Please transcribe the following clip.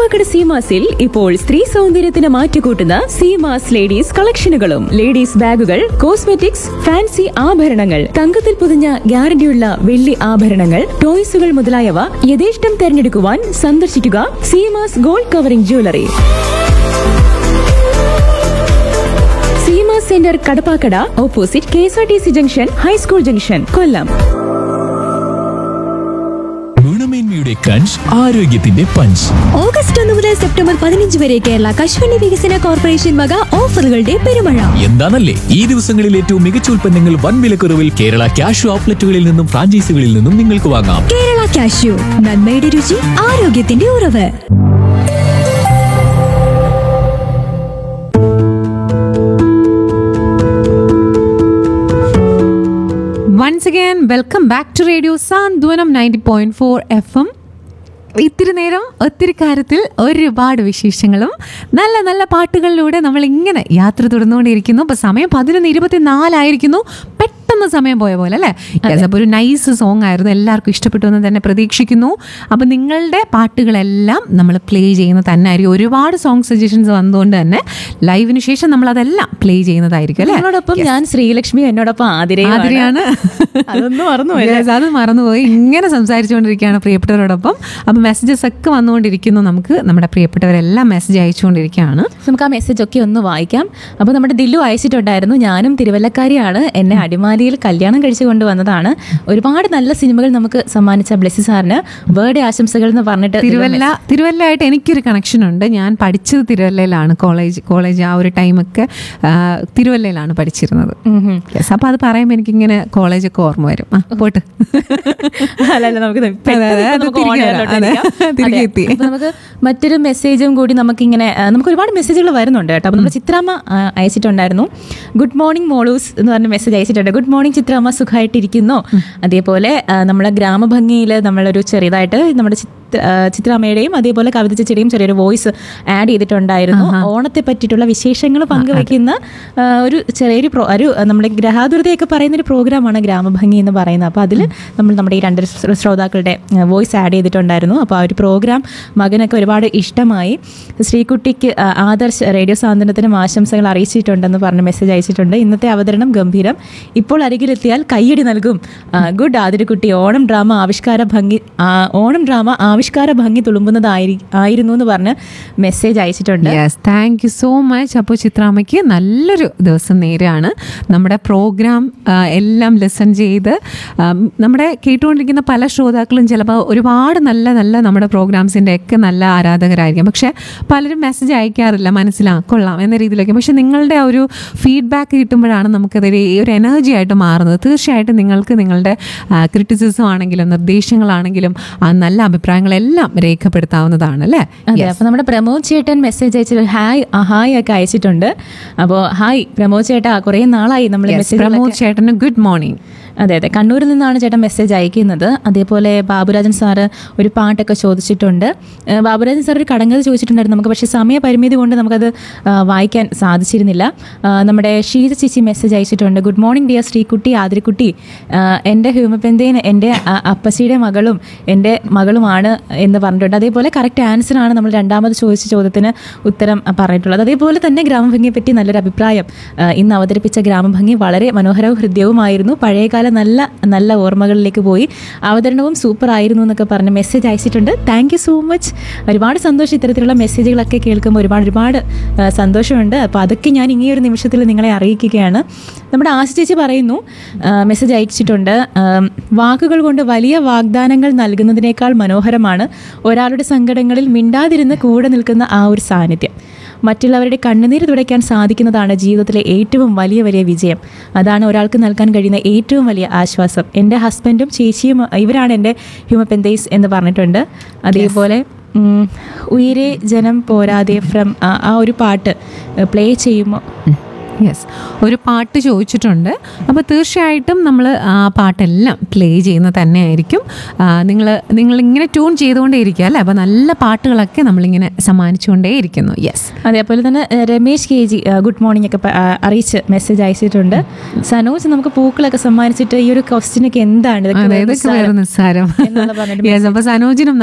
കടപ്പാക്കട സീമാസിൽ ഇപ്പോൾ സ്ത്രീ സൗന്ദര്യത്തിന് മാറ്റുകൂട്ടുന്ന സീമാസ് ലേഡീസ് കളക്ഷനുകളും ലേഡീസ് ബാഗുകൾ കോസ്മെറ്റിക്സ് ഫാൻസി ആഭരണങ്ങൾ തങ്കത്തിൽ പൊതിഞ്ഞ ഗ്യാരണ്ടിയുള്ള വെള്ളി ആഭരണങ്ങൾ ടോയ്സുകൾ മുതലായവ യഥേഷ്ടം തെരഞ്ഞെടുക്കുവാൻ സന്ദർശിക്കുക Seemas gold covering jewellery Seema centre Kadappakada opposite K S R T C junction high school junction Kollam ഗുണമേന്മയുടെ ക്രഞ്ച് ആരോഗ്യത്തിന്റെ പഞ്ച് ഓഗസ്റ്റ് ഒന്ന് മുതൽ സെപ്റ്റംബർ പതിനഞ്ച് വരെ കേരള കശുവണ്ടി വികസന കോർപ്പറേഷൻ വക ഓഫറുകളുടെ പെരുമഴ എന്താണല്ലേ ഈ ദിവസങ്ങളിൽ ഏറ്റവും മികച്ച ഉൽപ്പന്നങ്ങൾ വൻ വിലക്കുറവിൽ കേരള ക്യാഷ് ഔട്ട്ലെറ്റുകളിൽ നിന്നും ഫ്രാഞ്ചൈസികളിൽ നിന്നും നിങ്ങൾക്ക് വാങ്ങാം കേരള കാഷ്യൂ നന്മയുടെ രുചി ആരോഗ്യത്തിന്റെ ഉറവ് once again welcome back to radio Santhwanam ninety point four F M ഇത്തിരി നേരം ഒത്തിരി കാര്യത്തിൽ ഒരുപാട് വിശേഷങ്ങളും നല്ല നല്ല പാട്ടുകളിലൂടെ നമ്മൾ ഇങ്ങനെ യാത്ര തുടർന്നുകൊണ്ടിരിക്കുന്നു അപ്പോൾ സമയം പതിനൊന്ന് ഇരുപത്തിനാലായിരിക്കുന്നു പെട്ടെന്ന് സമയം പോയ പോലെ അല്ലേ Yes, അപ്പോൾ ഒരു നൈസ് സോങ് ആയിരുന്നു എല്ലാവർക്കും ഇഷ്ടപ്പെട്ടു എന്ന് തന്നെ പ്രതീക്ഷിക്കുന്നു അപ്പോൾ നിങ്ങളുടെ പാട്ടുകളെല്ലാം നമ്മൾ പ്ലേ ചെയ്യുന്നത് തന്നെ ആയിരിക്കും ഒരുപാട് സോങ് സജഷൻസ് വന്നതുകൊണ്ട് തന്നെ ലൈവിന് ശേഷം നമ്മൾ അതെല്ലാം പ്ലേ ചെയ്യുന്നതായിരിക്കും അല്ലേ എന്നോടൊപ്പം ഞാൻ ശ്രീലക്ഷ്മി എന്നോടൊപ്പം ആതിരയാണ് ആതിരയാണ് അതൊന്നും മറന്നു Yes, അത് മറന്നുപോയി ഇങ്ങനെ സംസാരിച്ചുകൊണ്ടിരിക്കുകയാണ് പ്രിയപ്പെട്ടവരോടൊപ്പം അപ്പം മെസ്സേജസ് ഒക്കെ വന്നുകൊണ്ടിരിക്കുന്നു നമുക്ക് നമ്മുടെ പ്രിയപ്പെട്ടവരെല്ലാം മെസ്സേജ് അയച്ചുകൊണ്ടിരിക്കുകയാണ് നമുക്ക് ആ മെസ്സേജ് ഒക്കെ ഒന്ന് വായിക്കാം അപ്പോൾ നമ്മുടെ ദില്ലു അയച്ചിട്ടുണ്ടായിരുന്നു ഞാനും തിരുവല്ലക്കാരിയാണ് എന്നെ അടിമാലിയിൽ കല്യാണം കഴിച്ചു കൊണ്ടുവന്നതാണ് ഒരുപാട് നല്ല സിനിമകൾ നമുക്ക് സമ്മാനിച്ച ബ്ലെസ്സി സാറിന് ബർത്ത്ഡേ ആശംസകൾ എന്ന് പറഞ്ഞിട്ട് തിരുവല്ല തിരുവല്ലയായിട്ട് എനിക്കൊരു കണക്ഷൻ ഉണ്ട് ഞാൻ പഠിച്ചത് തിരുവല്ലയിലാണ് കോളേജ് കോളേജ് ആ ഒരു ടൈമൊക്കെ ആ, തിരുവല്ലയിലാണ് പഠിച്ചിരുന്നത് യെസ് അപ്പോൾ അത് പറയുമ്പോൾ എനിക്കിങ്ങനെ കോളേജൊക്കെ ഓർമ്മ വരും ആ പോട്ട് അല്ലല്ല നമുക്ക് ഇത് പെട്ടെന്ന് അതെ, ഇപ്പൊ അത് നമുക്ക് തിരികെ on air വരാം. ലോട്ട് അതെ, ഇരിക്കാം. തിരികെ അതെ. എത്തി. അപ്പൊ നമുക്ക് മറ്റൊരു മെസ്സേജും കൂടി നമുക്കിങ്ങനെ ആ, നമുക്ക് ഒരുപാട് മെസ്സേജുകൾ വരുന്നുണ്ട് കേട്ടോ അപ്പോൾ നമ്മുടെ ചിത്രാമ്മ ആ, അയച്ചിട്ടുണ്ടായിരുന്നു ഗുഡ് മോർണിംഗ് മോളൂസ് എന്ന് പറഞ്ഞ മെസ്സേജ് അയച്ചിട്ടുണ്ട് ഗുഡ് മോർണിംഗ് ചിത്രാമ്മ സുഖമായിട്ടിരിക്കുന്നു അതേപോലെ ആ, നമ്മളെ ഗ്രാമഭംഗിയിൽ നമ്മളൊരു ചെറിയതായിട്ട് നമ്മുടെ ചിത്ര ആ, ചിത്രാമ്മയുടെയും അതേപോലെ കവിത ചേച്ചിയുടെയും ചെറിയൊരു വോയിസ് ആഡ് ചെയ്തിട്ടുണ്ടായിരുന്നു ഓണത്തെ പറ്റിയിട്ടുള്ള വിശേഷങ്ങൾ പങ്കുവെക്കുന്ന ആ, ഒരു ചെറിയൊരു പ്രോ ഒരു ആ, നമ്മുടെ ഗ്രഹാതുരതയൊക്കെ പറയുന്ന ഒരു പ്രോഗ്രാമാണ് ഗ്രാമഭംഗി എന്ന് പറയുന്നത് അപ്പോൾ അതിൽ നമ്മൾ നമ്മുടെ ഈ രണ്ട് ശ്ര- ശ്രോതാക്കളുടെ വോയിസ് ആഡ് ചെയ്തിട്ടുണ്ടായിരുന്നു അപ്പോൾ ആ ഒരു പ്രോഗ്രാം മകനൊക്കെ ഒരുപാട് ഇഷ്ടമായി ശ്രീകുട്ടിക്ക് ആ, ആദർശ് റേഡിയോ സാന്ത്വനത്തിനും ആശംസകൾ അറിയിച്ചിട്ടുണ്ടെന്ന് പറഞ്ഞ് മെസ്സേജ് അയച്ചിട്ടുണ്ട് ഇന്നത്തെ അവതരണം ഗംഭീരം ഇപ്പോൾ അരികിലെത്തിയാൽ കയ്യടി നൽകും ആ, ഗുഡ് ആതിരക്കുട്ടി ഓണം ഡ്രാമ ആവിഷ്കാര ഭംഗി ആ, ഓണം ഡ്രാമ ആവിഷ്കാര ഭംഗി തുളുമ്പുന്നതായി ആയിരുന്നു എന്ന് പറഞ്ഞ് മെസ്സേജ് അയച്ചിട്ടുണ്ട് yes thank you so much അപ്പോൾ ചിത്രാമ്മയ്ക്ക് നല്ലൊരു ദിവസം നേരാണ് നമ്മുടെ പ്രോഗ്രാം എല്ലാം ലിസൺ ചെയ്ത് ആ, നമ്മുടെ കേട്ടുകൊണ്ടിരിക്കുന്ന പല ശ്രോതാക്കളും ചിലപ്പോൾ ഒരുപാട് നല്ല നല്ല നമ്മുടെ പ്രോഗ്രാംസിൻ്റെ ഒക്കെ നല്ല ആരാധകരായിരിക്കും പക്ഷേ പലരും മെസ്സേജ് അയക്കാറില്ല മനസ്സിലാ കൊള്ളാം എന്ന രീതിയിലൊക്കെ പക്ഷെ നിങ്ങളുടെ ആ ഒരു ഫീഡ്ബാക്ക് കിട്ടുമ്പോഴാണ് നമുക്കതൊരു ഒരു എനർജി ആയിട്ട് മാറുന്നത് തീർച്ചയായിട്ടും നിങ്ങൾക്ക് നിങ്ങളുടെ ക്രിറ്റിസിസം ആണെങ്കിലും നിർദ്ദേശങ്ങളാണെങ്കിലും ആ നല്ല അഭിപ്രായങ്ങളെല്ലാം രേഖപ്പെടുത്താവുന്നതാണ് അല്ലേ അതെ അപ്പൊ നമ്മുടെ പ്രമോദ് ചേട്ടൻ മെസ്സേജ് അയച്ചിട്ട് ഹായ് ആ, ഹായ് ഒക്കെ അയച്ചിട്ടുണ്ട് അപ്പോൾ ഹായ് പ്രമോദ് ചേട്ടാ കുറേ നാളായി നമ്മൾ മെസ്സേജ് പ്രമോദ് ചേട്ടന് ഗുഡ് മോർണിംഗ് അതെ അതെ കണ്ണൂരിൽ നിന്നാണ് ചേട്ടൻ മെസ്സേജ് അയക്കുന്നത് അതേപോലെ ബാബുരാജൻ സാറ് ഒരു പാട്ടൊക്കെ ചോദിച്ചിട്ടുണ്ട് ഏഹ് ബാബുരാജൻ സാർ ഒരു കടങ്കഥ ചോദിച്ചിട്ടുണ്ടായിരുന്നു നമുക്ക് പക്ഷേ സമയപരിമിതി കൊണ്ട് നമുക്കത് ആ, വായിക്കാൻ സാധിച്ചിരുന്നില്ല ആ, നമ്മുടെ ഷീജ ചേച്ചി മെസ്സേജ് അയച്ചിട്ടുണ്ട് ഗുഡ് മോർണിംഗ് ഡിയർ ശ്രീകുട്ടി ആതിരക്കുട്ടി ആ, എൻ്റെ ഹ്യൂമപ്പെന്തേൻ എൻ്റെ ആ, അപ്പച്ചിയുടെ മകളും എൻ്റെ മകളുമാണ് എന്ന് പറഞ്ഞിട്ടുണ്ട് അതേപോലെ കറക്റ്റ് ആൻസർ ആണ് നമ്മൾ രണ്ടാമത് ചോദിച്ച ചോദ്യത്തിന് ഉത്തരം ആ, പറഞ്ഞിട്ടുള്ളത് അതേപോലെ തന്നെ ഗ്രാമഭംഗിയെ പറ്റി നല്ലൊരു അഭിപ്രായം ആ, ഇന്ന് അവതരിപ്പിച്ച ഗ്രാമഭംഗി വളരെ മനോഹരവും ഹൃദ്യവുമായിരുന്നു പഴയകാല നല്ല നല്ല ഓർമ്മകളിലേക്ക് പോയി അവതരണവും സൂപ്പർ ആയിരുന്നു എന്നൊക്കെ പറഞ്ഞ് മെസ്സേജ് അയച്ചിട്ടുണ്ട് താങ്ക് യു സോ മച്ച് ഒരുപാട് സന്തോഷം ഇത്തരത്തിലുള്ള മെസ്സേജുകളൊക്കെ കേൾക്കുമ്പോൾ ഒരുപാട് ഒരുപാട് ആ, സന്തോഷമുണ്ട് അപ്പോൾ അതൊക്കെ ഞാൻ ഈ ഒരു നിമിഷത്തിൽ നിങ്ങളെ അറിയിക്കുകയാണ് നമ്മുടെ ആശ ചേച്ചി പറയുന്നു മെസ്സേജ് അയച്ചിട്ടുണ്ട് ആ, വാക്കുകൾ കൊണ്ട് വലിയ വാഗ്ദാനങ്ങൾ നൽകുന്നതിനേക്കാൾ മനോഹരമാണ് ഒരാളുടെ സങ്കടങ്ങളിൽ മിണ്ടാതിരുന്ന് കൂടെ നിൽക്കുന്ന ആ ഒരു സാന്നിധ്യം മറ്റുള്ളവരുടെ കണ്ണുനീര് തുടയ്ക്കാൻ സാധിക്കുന്നതാണ് ജീവിതത്തിലെ ഏറ്റവും വലിയ വലിയ വിജയം അതാണ് ഒരാൾക്ക് നൽകാൻ കഴിയുന്ന ഏറ്റവും വലിയ ആശ്വാസം എൻ്റെ ഹസ്ബൻഡും ചേച്ചിയും ഇവരാണ് എൻ്റെ ഹ്യൂമപ്പെന്തേസ് എന്ന് പറഞ്ഞിട്ടുണ്ട് അതേപോലെ ഉം, ഉയരെ ജനം പോരാതെ ഫ്രം ആ ഒരു പാട്ട് പ്ലേ ചെയ്യുമ്പോൾ യെസ് ഒരു പാട്ട് ചോദിച്ചിട്ടുണ്ട് അപ്പോൾ തീർച്ചയായിട്ടും നമ്മൾ ആ പാട്ടെല്ലാം പ്ലേ ചെയ്യുന്നത് തന്നെയായിരിക്കും നിങ്ങൾ നിങ്ങളിങ്ങനെ ട്യൂൺ ചെയ്തുകൊണ്ടേ ഇരിക്കുക അല്ലേ അപ്പോൾ നല്ല പാട്ടുകളൊക്കെ നമ്മളിങ്ങനെ സമ്മാനിച്ചുകൊണ്ടേ ഇരിക്കുന്നു യെസ് അതേപോലെ തന്നെ ഏഹ്, രമേശ് കെ ജി ഏഹ്, ഗുഡ് മോർണിംഗ് ഒക്കെ പ- ആ, അറിയിച്ച് മെസ്സേജ് അയച്ചിട്ടുണ്ട് സനോജ് നമുക്ക് പൂക്കളൊക്കെ സമ്മാനിച്ചിട്ട് ഈ ഒരു ക്വസ്റ്റ്യനൊക്കെ എന്താണ് ഇതൊക്കെ അതെ വെറും ഇതൊക്കെ വേറെ നിസ്സാരം നിസ്സാരം എന്നുള്ള പറഞ്ഞിട്ട് യെസ് അപ്പോൾ സനോജിനും